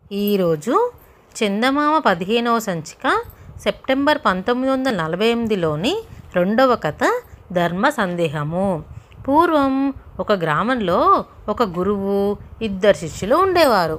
ఈరోజు చందమామ పదిహేనవ సంచిక సెప్టెంబర్ పంతొమ్మిది వందల నలభై ఎనిమిదిలోని రెండవ కథ ధర్మ సందేహము పూర్వం ఒక గ్రామంలో ఒక గురువు ఇద్దరు శిష్యులు ఉండేవారు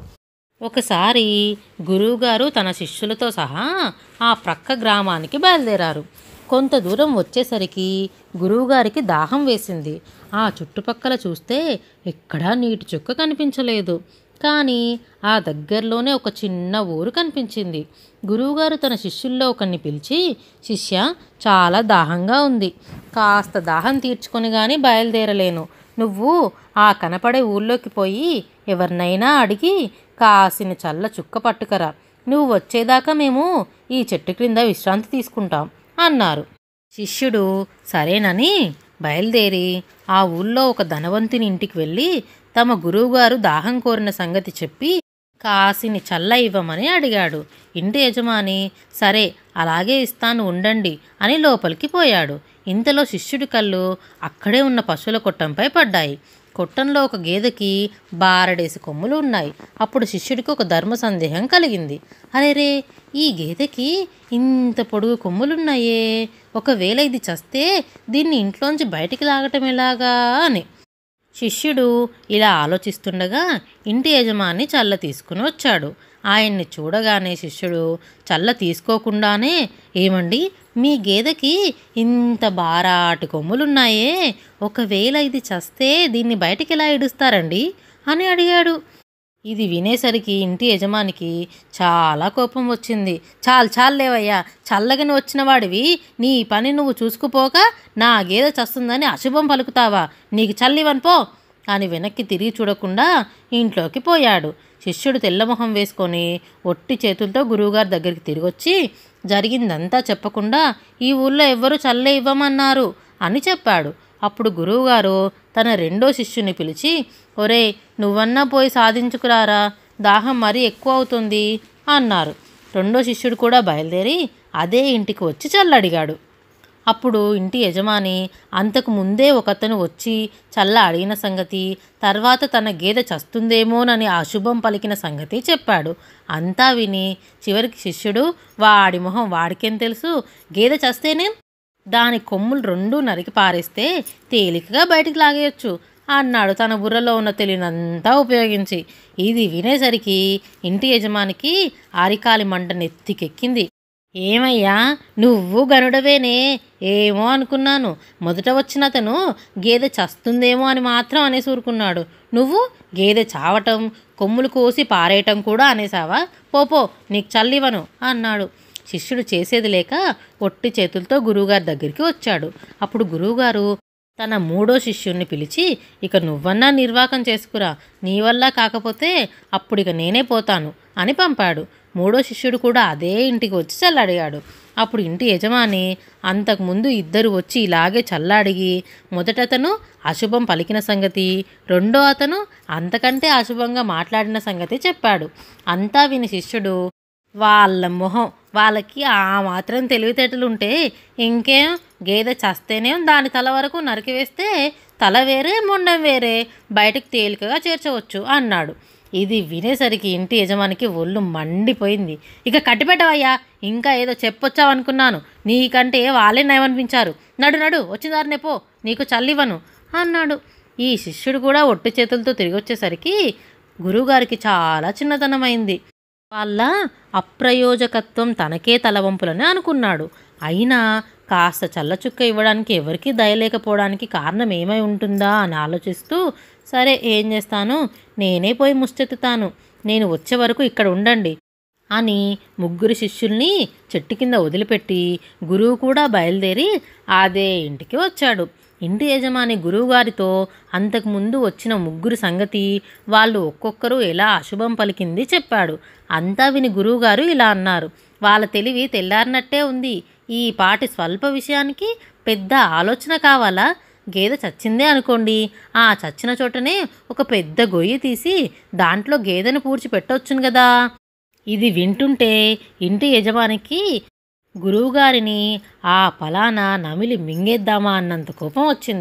ఒకసారి గురువుగారు తన శిష్యులతో సహా ఆ ప్రక్క గ్రామానికి బయలుదేరారు కొంత దూరం వచ్చేసరికి గురువుగారికి దాహం వేసింది ఆ చుట్టుపక్కల చూస్తే ఎక్కడా నీటి చుక్క కనిపించలేదు కానీ ఆ దగ్గరలోనే ఒక చిన్న ఊరు కనిపించింది గురువుగారు తన శిష్యుల్లో ఒకరిని పిలిచి శిష్య చాలా దాహంగా ఉంది కాస్త దాహం తీర్చుకొని కానీ బయలుదేరలేను నువ్వు ఆ కనపడే ఊళ్ళోకి పోయి ఎవరినైనా అడిగి కాసిన చల్ల చుక్క పట్టుకరా నువ్వు వచ్చేదాకా మేము ఈ చెట్టు క్రింద విశ్రాంతి తీసుకుంటాం అన్నారు శిష్యుడు సరేనని బయలుదేరి ఆ ఊళ్ళో ఒక ధనవంతుని ఇంటికి వెళ్ళి తమ గురువుగారు దాహం కోరిన సంగతి చెప్పి కాసిని చల్ల ఇవ్వమని అడిగాడు ఇంటి యజమాని సరే అలాగే ఇస్తాను ఉండండి అని లోపలికి పోయాడు ఇంతలో శిష్యుడి కళ్ళు అక్కడే ఉన్న పశువుల కొట్టంపై పడ్డాయి కొట్టంలో ఒక గేదెకి బారడేసి కొమ్ములు ఉన్నాయి అప్పుడు శిష్యుడికి ఒక ధర్మ సందేహం కలిగింది అరేరే ఈ గేదెకి ఇంత పొడుగు కొమ్ములున్నాయే ఒకవేళ ఇది చస్తే దీన్ని ఇంట్లోంచి బయటికి లాగటం ఎలాగా అని శిష్యుడు ఇలా ఆలోచిస్తుండగా ఇంటి యజమాని చల్ల తీసుకుని వచ్చాడు ఆయన్ని చూడగానే శిష్యుడు చల్ల తీసుకోకుండానే ఏమండి మీ గేదెకి ఇంత బారాటి కొమ్ములున్నాయే ఒకవేళ ఇది చస్తే దీన్ని బయటికి ఎలా ఇడుస్తారండి అని అడిగాడు ఇది వినేసరికి ఇంటి యజమానికి చాలా కోపం వచ్చింది చాలు చాలేవయ్యా చల్లగని వచ్చిన వాడివి నీ పని నువ్వు చూసుకుపోక నా గేదె చస్తుందని అశుభం పలుకుతావా నీకు చల్లివనుపో అని వెనక్కి తిరిగి చూడకుండా ఇంట్లోకి పోయాడు శిష్యుడు తెల్లమొహం వేసుకొని ఒట్టి చేతులతో గురువుగారి దగ్గరికి తిరిగొచ్చి జరిగిందంతా చెప్పకుండా ఈ ఊళ్ళో ఎవ్వరూ చల్లే ఇవ్వమన్నారు అని చెప్పాడు అప్పుడు గురువుగారు తన రెండో శిష్యుని పిలిచి ఒరే నువ్వన్నా పోయి సాధించుకురారా దాహం మరీ ఎక్కువ అవుతుంది అన్నారు రెండో శిష్యుడు కూడా బయలుదేరి అదే ఇంటికి వచ్చి చల్లడిగాడు అప్పుడు ఇంటి యజమాని అంతకు ముందే ఒకతను వచ్చి చల్ల అడిగిన సంగతి తర్వాత తన గేదె చస్తుందేమోనని అశుభం పలికిన సంగతి చెప్పాడు అంతా విని చివరికి శిష్యుడు వాడి మొహం వాడికేం తెలుసు గేదె చస్తేనే దాని కొమ్ములు రెండూ నరికి పారేస్తే తేలికగా బయటికి లాగేయచ్చు అన్నాడు తన బుర్రలో ఉన్న తెలియనంతా ఉపయోగించి ఇది వినేసరికి ఇంటి యజమానికి ఆరికాలి మంట నెత్తికెక్కింది ఏమయ్యా నువ్వు గనుడవేనే ఏమో అనుకున్నాను మొదట వచ్చిన అతను గేదె చస్తుందేమో అని మాత్రం అనేసి ఊరుకున్నాడు నువ్వు గేదె చావటం కొమ్ములు కోసి పారేయటం కూడా అనేసావా పోపో నీకు చల్లివను అన్నాడు శిష్యుడు చేసేది లేక ఒట్టి చేతులతో గురువుగారి దగ్గరికి వచ్చాడు అప్పుడు గురువుగారు తన మూడో శిష్యుణ్ణి పిలిచి ఇక నువ్వన్నా నిర్వాకం చేసుకురా నీ వల్ల కాకపోతే అప్పుడు ఇక నేనే పోతాను అని పంపాడు మూడో శిష్యుడు కూడా అదే ఇంటికి వచ్చి చల్లడిగాడు అప్పుడు ఇంటి యజమాని అంతకుముందు ఇద్దరు వచ్చి ఇలాగే చల్లాడిగి మొదటతను అశుభం పలికిన సంగతి రెండో అతను అంతకంటే అశుభంగా మాట్లాడిన సంగతి చెప్పాడు అంతా విని శిష్యుడు వాళ్ళ మొహం వాళ్ళకి ఆ మాత్రం తెలివితేటలుంటే ఇంకేం గేదె చస్తేనే దాని తల వరకు నరికివేస్తే తల వేరే మొండం వేరే బయటకు తేలికగా చేర్చవచ్చు అన్నాడు ఇది వినేసరికి ఇంటి యజమానికి ఒళ్ళు మండిపోయింది ఇక కట్టిపెట్టవయ్యా ఇంకా ఏదో చెప్పొచ్చావనుకున్నాను నీకంటే వాళ్ళే నయమనిపించారు నడు నడు వచ్చిన దారినే పో నీకు చల్లివను అన్నాడు ఈ శిష్యుడు కూడా ఒట్టి చేతులతో తిరిగి వచ్చేసరికి గురువుగారికి చాలా చిన్నతనమైంది వాళ్ళ అప్రయోజకత్వం తనకే తలవంపులని అనుకున్నాడు అయినా కాస్త చల్లచుక్క ఇవ్వడానికి ఎవరికీ దయలేకపోవడానికి కారణం ఏమై ఉంటుందా అని ఆలోచిస్తూ సరే ఏం చేస్తాను నేనే పోయి ముష్టెత్తుతాను నేను వచ్చే వరకు ఇక్కడ ఉండండి అని ముగ్గురు శిష్యుల్ని చెట్టు కింద వదిలిపెట్టి గురువు కూడా బయలుదేరి అదే ఇంటికి వచ్చాడు ఇంటి యజమాని గురువుగారితో అంతకుముందు వచ్చిన ముగ్గురు సంగతి వాళ్ళు ఒక్కొక్కరు ఎలా అశుభం పలికింది చెప్పాడు అంతా విని గురువుగారు ఇలా అన్నారు వాళ్ళ తెలివి తెల్లారినట్టే ఉంది ఈ పాటి స్వల్ప విషయానికి పెద్ద ఆలోచన కావాలా గేదె చచ్చిందే అనుకోండి ఆ చచ్చిన చోటనే ఒక పెద్ద గొయ్యి తీసి దాంట్లో గేదెను పూడ్చి పెట్టొచ్చును కదా ఇది వింటుంటే ఇంటి యజమానికి గురువుగారిని ఆ ఫలానా నమిలి మింగేద్దామా అన్నంత కోపం వచ్చింది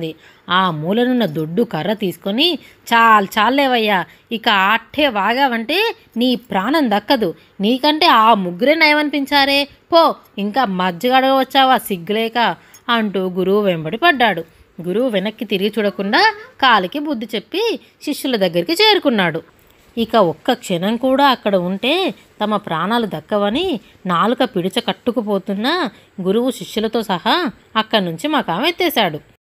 ఆ మూలనున్న దొడ్డు కర్ర తీసుకొని చాలు చాలేవయ్యా ఇక ఆట్టే వాగావంటే నీ ప్రాణం దక్కదు నీకంటే ఆ ముగ్గురే నయమనిపించారే పో ఇంకా మజ్జిగ వచ్చావా సిగ్గులేక అంటూ గురువు వెంబడి పడ్డాడు గురువు వెనక్కి తిరిగి చూడకుండా కాలికి బుద్ధి చెప్పి శిష్యుల దగ్గరికి చేరుకున్నాడు ఇక ఒక్క క్షణం కూడా అక్కడ ఉంటే తమ ప్రాణాలు దక్కవని నాలుక పిడిచ కట్టుకుపోతున్న గురువు శిష్యులతో సహా అక్కడి నుంచి మకాం ఎత్తేశాడు